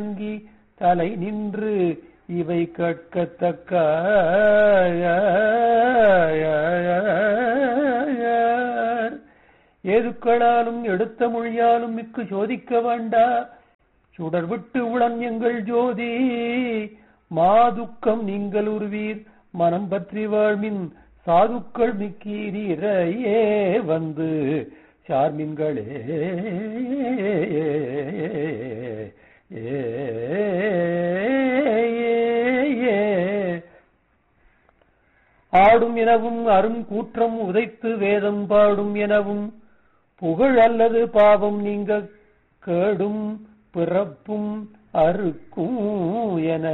வணங்கி தலை நின்று இவை கேட்கத்தக்க ஏதுக்களாலும் எடுத்த மொழியாலும் மிக்கு சோதிக்க வேண்டா சுடர் விட்டு உளம் எங்கள் ஜோதி மாதுக்கம் நீங்கள் உருவீர் மனம் பற்றி வாழ்மின் சாதுக்கள் மிக்கீரீரையே வந்து சார்மின்களே ஏ ஆடும் எனவும் அரும் கூற்றம் உதைத்து வேதம் பாடும் எனவும் புகழ் அல்லது பாவம் நீங்க கேடும் பிறப்பும் அறுக்கும் என